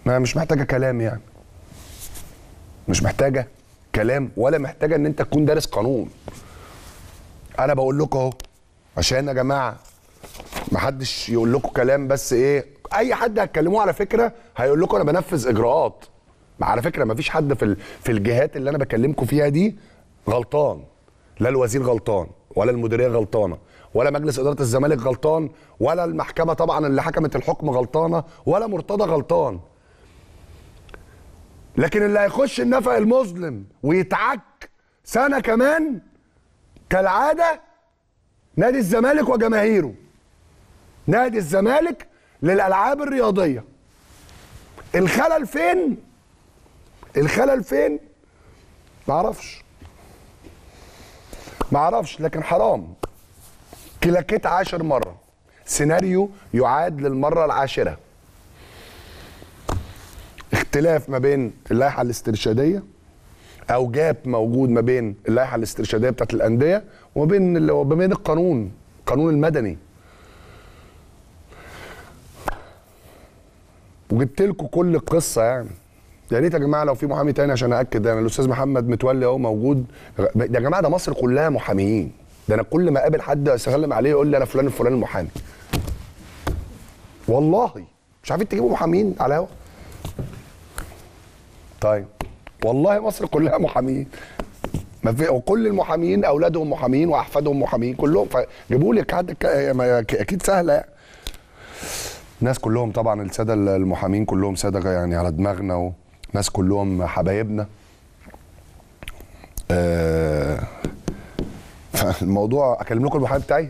ما مش محتاجه كلام يعني مش محتاجه كلام ولا محتاجه ان انت تكون دارس قانون انا بقول لكم اهو عشان يا جماعه ما حدش يقول لكم كلام بس ايه اي حد هتكلموه على فكره هيقول لكم انا بنفذ اجراءات ما على فكره ما فيش حد في ال- في الجهات اللي انا بكلمكم فيها دي غلطان لا الوزير غلطان ولا المديريه غلطانه ولا مجلس اداره الزمالك غلطان ولا المحكمه طبعا اللي حكمت الحكم غلطانه ولا مرتضى غلطان لكن اللي هيخش النفق المظلم ويتعك سنه كمان كالعاده نادي الزمالك وجماهيره نادي الزمالك للالعاب الرياضيه الخلل فين الخلل فين معرفش معرفش لكن حرام كلاكيت عاشر مره سيناريو يعاد للمره العاشره اختلاف ما بين اللائحه الاسترشاديه او جاب موجود ما بين اللائحه الاسترشاديه بتاعت الانديه وما بين ال- وما بين القانون القانون المدني وجبت لكم كل القصه يعني يا ريت يا جماعه لو في محامي تاني عشان ااكد انا الاستاذ محمد متولي اهو موجود ده يا جماعه ده مصر كلها محاميين ده انا كل ما اقابل حد اسلم عليه يقول لي انا فلان الفلاني المحامي والله مش عارفين تجيبوا محامين على الهوا طيب والله مصر كلها محامين ما في وكل المحامين اولادهم محامين واحفادهم محامين كلهم فجيبوا لي حد ك- ما- اكيد سهله يعني الناس كلهم طبعا الساده المحامين كلهم ساده يعني على دماغنا وناس كلهم حبايبنا آه، فالموضوع اكلم لكم المحامي بتاعي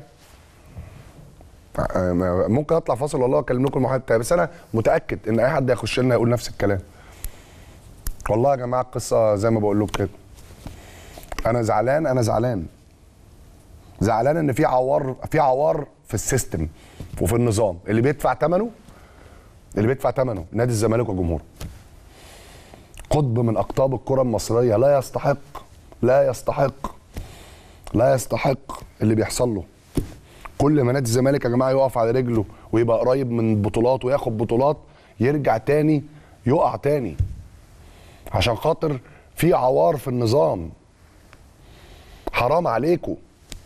آه، ممكن اطلع فاصل والله اكلم لكم المحامي بتاعي بس انا متاكد ان اي حد هيخش لنا يقول نفس الكلام والله يا جماعه القصه زي ما بقول لكم كده انا زعلان انا زعلان زعلان ان في عوار في عوار في السيستم وفي النظام اللي بيدفع ثمنه اللي بيدفع ثمنه نادي الزمالك وجمهوره قطب من اقطاب الكره المصريه لا يستحق لا يستحق لا يستحق اللي بيحصل له كل ما نادي الزمالك يا جماعه يقف على رجله ويبقى قريب من بطولات وياخد بطولات يرجع تاني يقع تاني عشان خاطر في عوار في النظام حرام عليكم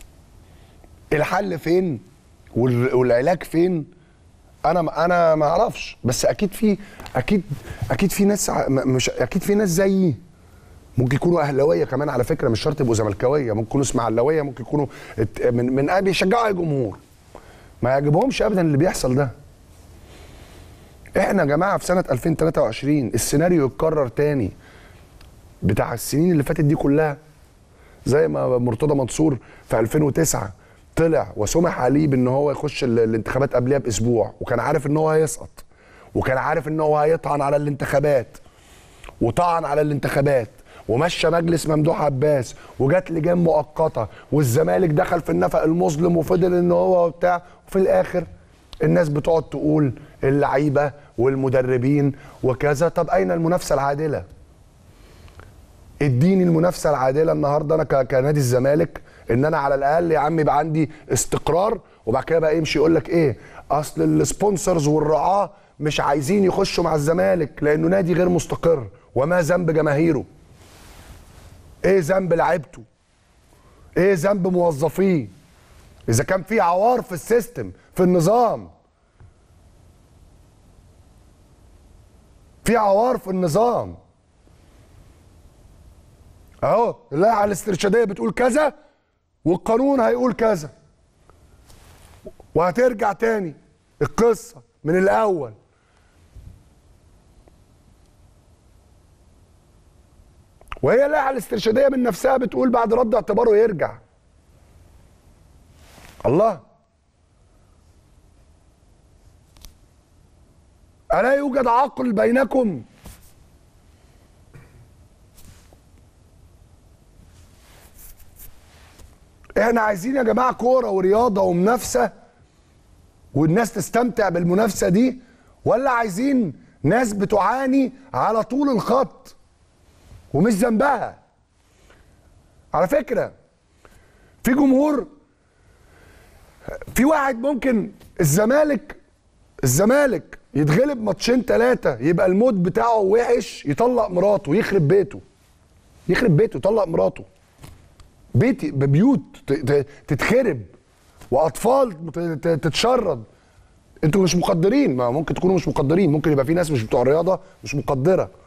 الحل فين وال- والعلاج فين انا انا ما اعرفش بس اكيد في اكيد اكيد في ناس ع- م- مش اكيد في ناس زيي ممكن يكونوا اهلاويه كمان على فكره مش شرط يبقوا زملكاويه ممكن يكونوا اسماعيلاويه ممكن يكونوا ات- من من آه بيشجعوا اي جمهور ما يعجبهمش ابدا اللي بيحصل ده احنا يا جماعه في سنه 2023 السيناريو يتكرر تاني بتاع السنين اللي فاتت دي كلها زي ما مرتضى منصور في 2009 طلع وسمح عليه بان هو يخش ال- الانتخابات قبلها باسبوع وكان عارف ان هو هيسقط وكان عارف ان هو هيطعن على الانتخابات وطعن على الانتخابات ومشى مجلس ممدوح عباس وجات لجان مؤقته والزمالك دخل في النفق المظلم وفضل ان هو بتاع وفي الاخر الناس بتقعد تقول اللعيبه والمدربين وكذا طب اين المنافسه العادله؟ اديني المنافسه العادله النهارده انا ك- كنادي الزمالك ان انا على الاقل يا عم يبقى عندي استقرار وبعد كده بقى يمشي يقول لك ايه اصل السبونسرز والرعاه مش عايزين يخشوا مع الزمالك لانه نادي غير مستقر وما ذنب جماهيره ايه ذنب لعيبته ايه ذنب موظفيه اذا كان في عوار في السيستم في النظام في عوار في النظام اهو اللائحه الاسترشاديه بتقول كذا والقانون هيقول كذا وهترجع تاني القصه من الاول وهي اللائحه الاسترشاديه من نفسها بتقول بعد رد اعتباره يرجع الله الا يوجد عقل بينكم احنا عايزين يا جماعه كوره ورياضه ومنافسه والناس تستمتع بالمنافسه دي ولا عايزين ناس بتعاني على طول الخط ومش ذنبها على فكره في جمهور في واحد ممكن الزمالك الزمالك يتغلب ماتشين ثلاثه يبقى المود بتاعه وحش يطلق مراته يخرب بيته يخرب بيته يطلق مراته بيتي بيوت ت- ت- تتخرب واطفال ت- ت- تتشرد انتوا مش مقدرين ما ممكن تكونوا مش مقدرين ممكن يبقى في ناس مش بتوع رياضه مش مقدره